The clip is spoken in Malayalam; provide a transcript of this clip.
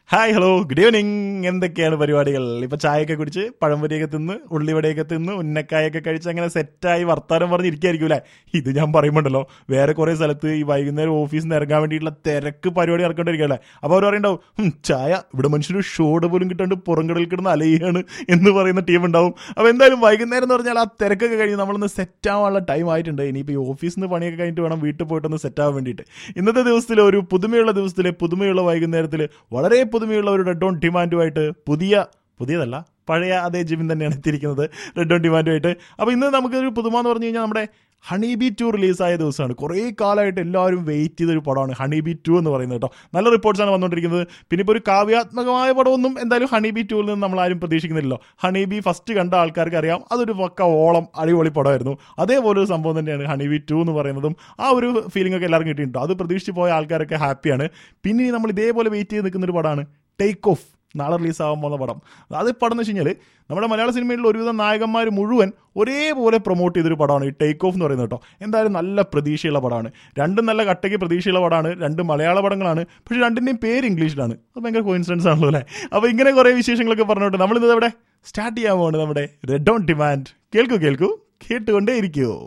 ഹായ് ഹലോ ഗുഡ് ഈവനിങ് എന്തൊക്കെയാണ് പരിപാടികൾ ഇപ്പൊ ചായയൊക്കെ കുടിച്ച് പഴംപൊരിയൊക്കെ തിന്ന് ഉള്ളിവടയൊക്കെ തിന്ന് ഉന്നക്കായൊക്കെ കഴിച്ച് അങ്ങനെ സെറ്റായി വർത്താനം പറഞ്ഞിരിക്കായിരിക്കും അല്ലേ ഇത് ഞാൻ പറയുമ്പോണ്ടല്ലോ വേറെ കുറെ സ്ഥലത്ത് ഈ വൈകുന്നേരം ഓഫീസിൽ നിന്ന് ഇറങ്ങാൻ വേണ്ടിയിട്ടുള്ള തിരക്ക് പരിപാടി ഇറക്കേണ്ടിരിക്കുകയല്ലേ അപ്പോൾ അവർ പറയുണ്ടാവും "ഹും, ചായ ഇവിടെ മനുഷ്യന് ഷോഡ് പോലും കിട്ടാണ്ട് പുറംകടലിൽ കിടന്ന് അലയാണ് എന്ന് പറയുന്ന ടീം ഉണ്ടാവും അപ്പോൾ എന്തായാലും വൈകുന്നേരം എന്ന് പറഞ്ഞാൽ ആ തിരക്കൊക്കെ കഴിഞ്ഞ് നമ്മളൊന്ന് സെറ്റ് ആവാനുള്ള ടൈം ആയിട്ടുണ്ട് ഇനിയിപ്പോൾ ഈ ഓഫീസിൽ നിന്ന് പണിയൊക്കെ കഴിഞ്ഞിട്ട് വേണം വീട്ടിൽ പോയിട്ടൊന്ന് സെറ്റ് ആവാൻ വേണ്ടിയിട്ട് ഇന്നത്തെ ദിവസത്തിൽ ഒരു പുതുമയുള്ള ദിവസത്തിലെ പുതുമയുള്ള വൈകുന്നേരത്തിൽ വളരെ പുതുമയുള്ള ഒരു റെഡ് ഓൺ ഡിമാൻഡുമായിട്ട് പുതിയ പുതിയതല്ല പഴയ അതേ ജിമിൻ തന്നെയാണ് എത്തിയിരിക്കുന്നത് റെഡ് ഓൺ ഡിമാൻഡുമായിട്ട് അപ്പോൾ ഇന്ന് നമുക്കൊരു പുതുമ എന്ന് പറഞ്ഞു കഴിഞ്ഞാൽ നമ്മുടെ ഹണി ബി ടു റിലീസായ ദിവസമാണ് കുറേ കാലമായിട്ട് എല്ലാവരും വെയിറ്റ് ചെയ്തൊരു പടമാണ് ഹണി ബി ടു എന്ന് പറയുന്നത് കേട്ടോ നല്ല റിപ്പോർട്ട്സാണ് വന്നുകൊണ്ടിരിക്കുന്നത് പിന്നെ ഇപ്പോൾ ഒരു കാവ്യാത്മകമായ പടമൊന്നും എന്തായാലും ഹണി ബി ടുവിൽ നിന്ന് നമ്മൾ ആരും പ്രതീക്ഷിക്കുന്നില്ലല്ലോ ഹണി ബി ഫസ്റ്റ് കണ്ട ആൾക്കാർക്ക് അറിയാം അതൊരു പക്ക ഓളം അടിപൊളി പടമായിരുന്നു അതേപോലെ ഒരു സംഭവം തന്നെയാണ് ഹണി ബി ടു എന്ന് പറയുന്നതും ആ ഒരു ഫീലിംഗ് ഒക്കെ എല്ലാവർക്കും കിട്ടിയിട്ടുണ്ട് അത് പ്രതീക്ഷിച്ച് പോയ ആൾക്കാരൊക്കെ ഹാപ്പിയാണ് പിന്നെ ഇനി നമ്മൾ ഇതേപോലെ വെയിറ്റ് ചെയ്ത് നിൽക്കുന്ന ഒരു പടമാണ് ടേക്ക് ഓഫ് നാളെ റിലീസ് ആവാൻ പോകുന്ന പടം അത് പടം എന്ന് വെച്ച് കഴിഞ്ഞാൽ നമ്മുടെ മലയാള സിനിമയിൽ ഒരുവിധം നായകന്മാർ മുഴുവൻ ഒരേപോലെ പ്രൊമോട്ട് ചെയ്തൊരു പടമാണ് ഈ ടേക്ക് ഓഫ് എന്ന് പറയുന്നത് കേട്ടോ എന്തായാലും നല്ല പ്രതീക്ഷയുള്ള പടമാണ് രണ്ടും നല്ല കട്ടയ്ക്ക് പ്രതീക്ഷയുള്ള പടമാണ് രണ്ട് മലയാള പടങ്ങളാണ് പക്ഷേ രണ്ടിൻ്റെയും പേര് ഇംഗ്ലീഷിലാണ് അത് ഭയങ്കര കോയിൻസിഡൻസ് ആണല്ലോ അല്ലേ അപ്പോൾ ഇങ്ങനെ കുറേ വിശേഷങ്ങളൊക്കെ പറഞ്ഞോട്ട് നമ്മളിത് അവിടെ സ്റ്റാർട്ട് ചെയ്യാൻ പോകുന്നത് നമ്മുടെ റെഡ് ഓൺ ഡിമാൻഡ് കേൾക്കൂ കേൾക്കൂ കേട്ടുകൊണ്ടേ ഇരിക്കുമോ